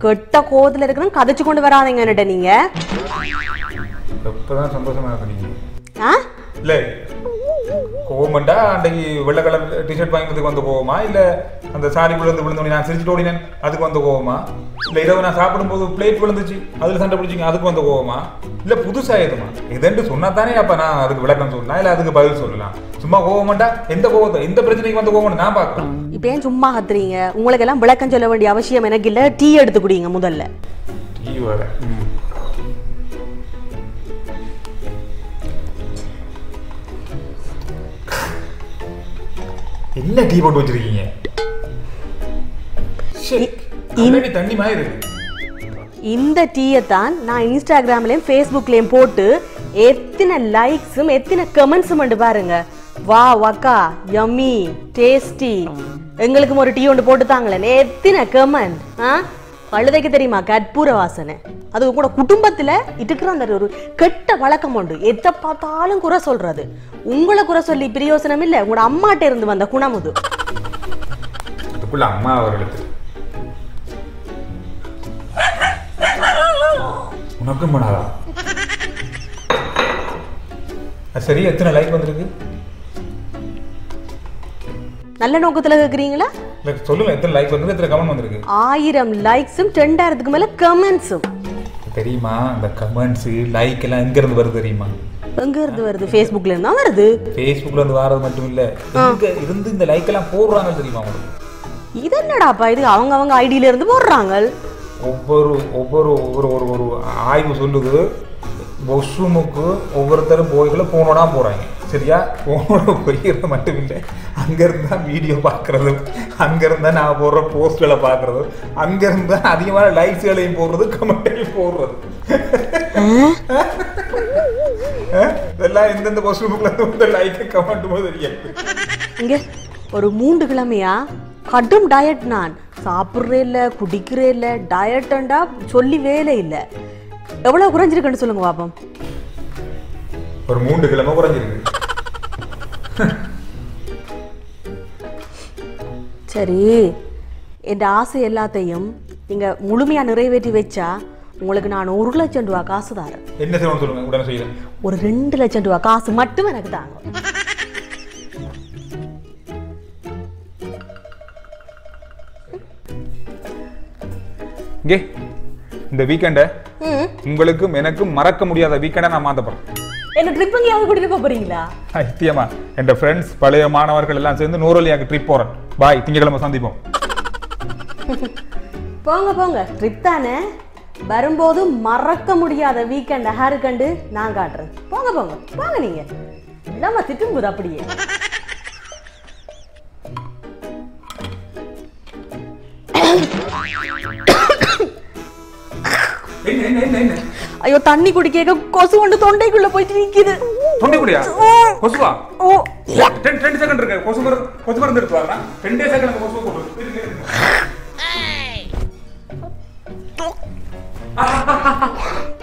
கெட்ட கோவத்துல இருக்கிறேன் கதைச்சு கொண்டு வராதீங்க என்கிட்ட நீங்க எப்பதான் சந்தோஷமா இருக்கீங்க ஆ இல்ல கோவமண்டா அன்றைக்கு வெள்ளை கலர் டிஷர்ட் வாங்கினதுக்கு வந்த கோவமா இல்ல அந்த சாரி விழுந்து விழுந்தோடனே நான் சிரிச்சுட்டு ஓடினேன் அதுக்கு வந்த கோவமா இல்ல இரவு நான் சாப்பிடும்போது பிளேட் விழுந்துச்சு அதுல சண்டை பிடிச்சிங்க அதுக்கு வந்த கோவமா இல்ல புதுசா எதுமா இதென்று சொன்னா தானே அப்ப நான் அதுக்கு விளக்கம் சொல்லலாம் இல்ல அதுக்கு பதில் சொல்லலாம் சும்மா கோவமாட்டா எந்த கோவத்தை எந்த பிரச்சனைக்கு வந்த கோவம்னு நான் பார்க்கிறேன் இப்ப ஏன் சும்மா கத்துறீங்க உங்களுக்கு எல்லாம் விளக்கம் சொல்ல வேண்டிய அவசியம் எனக்கு இல்ல டீ எடுத்து குடிங்க முதல்ல டீ வர என்ன டீ போட்டு வச்சிருக்கீங்க ஷிட். கண்ணாடி தண்ணி மாதிரி இருக்கு இந்த டீயை தான் நான் இன்ஸ்டாகிராம்லயும் ஃபேஸ்புக்லயும் போட்டு எத்தனை லைக்ஸும் எத்தனை கமெண்ட்ஸும் வந்து பாருங்க வா வக்கா யம்மி டேஸ்டி எங்களுக்கும் ஒரு டீ ஒன்று போட்டு தாங்களேன் எத்தனை கமெண்ட் ஆ கழுதைக்கு தெரியுமா கற்பூர வாசனை அது கூட குடும்பத்துல இருக்கிற அந்த ஒரு கெட்ட வழக்கம் உண்டு எதை பார்த்தாலும் குறை சொல்றது உங்களை குறை சொல்லி பிரயோசனம் இல்ல உங்களோட அம்மாட்ட இருந்து வந்த குணம் இது அதுக்குள்ள அம்மா அவர்களுக்கு உனக்கும் பண்ணாதா அது சரி எத்தனை லைக் வந்திருக்கு நல்ல நோக்கத்துல கேக்குறீங்களா இல்ல சொல்லுங்க எத்தனை லைக் வந்திருக்கு எத்தனை கமெண்ட் வந்திருக்கு ஆயிரம் லைக்ஸும் ரெண்டாயிரத்துக்கு மேல கமெண்ட்ஸும் தெரியுமா இந்த கமெண்ட்ஸ் லைக் எல்லாம் எங்க இருந்து வருது தெரியுமா எங்க இருந்து வருது ஃபேஸ்புக்ல இருந்தா வருது ஃபேஸ்புக்ல இருந்து வாரது மட்டும் இல்ல எங்க இருந்து இந்த லைக் எல்லாம் போடுறாங்க தெரியுமா உங்களுக்கு இது என்னடாப்பா இது அவங்க அவங்க ஐடியில இருந்து போடுறாங்க ஒவ்வொரு ஒவ்வொரு ஒவ்வொரு ஒரு ஒரு ஆய்வு சொல்லுது வாஷ்ரூமுக்கு ஒவ்வொருத்தரும் போய்களை போனோட போறாங்க சரியா போனோட போய்கிறது மட்டும் இல்லை அங்கேருந்து தான் வீடியோ பார்க்குறதும் அங்கேருந்து தான் நான் போடுற போஸ்ட்களை பார்க்குறதும் அங்கேருந்து தான் அதிகமான லைக்ஸ்களையும் போடுறது கமெண்ட்டையும் போடுறது அஹ்? இதெல்லாம் எந்தெந்த வாஷ்ரூமுக்குள்ள இருந்து வந்து லைக் கமெண்ட் போது தெரியாது இங்க ஒரு மூன்று கிழமையா கடும் டயட் நான் சாப்பிட்றே இல்ல குடிக்கிறே இல்ல டயட்டண்டா சொல்லி வேலை இல்ல எவ்வளவு குறைஞ்சிருக்குன்னு சொல்லுங்க பாப்போம் ஒரு மூன்று கிழமை குறைஞ்சிருக்கு சரி என் ஆசை எல்லாத்தையும் நீங்க முழுமையா நிறைவேற்றி வச்சா உங்களுக்கு நான் ஒரு லட்சம் ரூபா காசு தரேன் என்ன செய்யணும்னு சொல்லுங்க உடனே செய்யறேன் ஒரு ரெண்டு லட்சம் ரூபா காசு மட்டும் எனக்கு தாங்க இங்கே இந்த வீக்கெண்டை ம் உங்களுக்கும் எனக்கும் மறக்க முடியாத வீக்கெண்டை நான் மாத்த போறேன் என்ன ட்ரிப் எங்கேயாவது கூட்டிட்டு போக போறீங்களா நிச்சயமா என் ஃப்ரெண்ட்ஸ் பழைய மாணவர்கள் எல்லாம் சேர்ந்து நூறலியாக்கு ட்ரிப் போறேன் பாய் திங்கக்கிழமை சந்திப்போம் போங்க போங்க ட்ரிப் தானே வரும்போது மறக்க முடியாத வீக்கெண்ட் ஹேர் கண்டு நான் காட்டுறேன் போங்க போங்க போங்க நீங்க இல்லாம திட்டும்போது அப்படியே என்ன என்ன என்ன என்ன ஐயோ தண்ணி குடிக்க கொசு கொண்டு தொண்டைக்குள்ள போயிட்டு நிக்குது தொண்டை குடியா கொசுவா ஓ ரெண்டு ரெண்டு செகண்ட் இருக்கு கொசு மருந்து கொசு மருந்து எடுத்து வாங்க ரெண்டே செகண்ட் கொசு போட்டு இருங்க, இருங்க.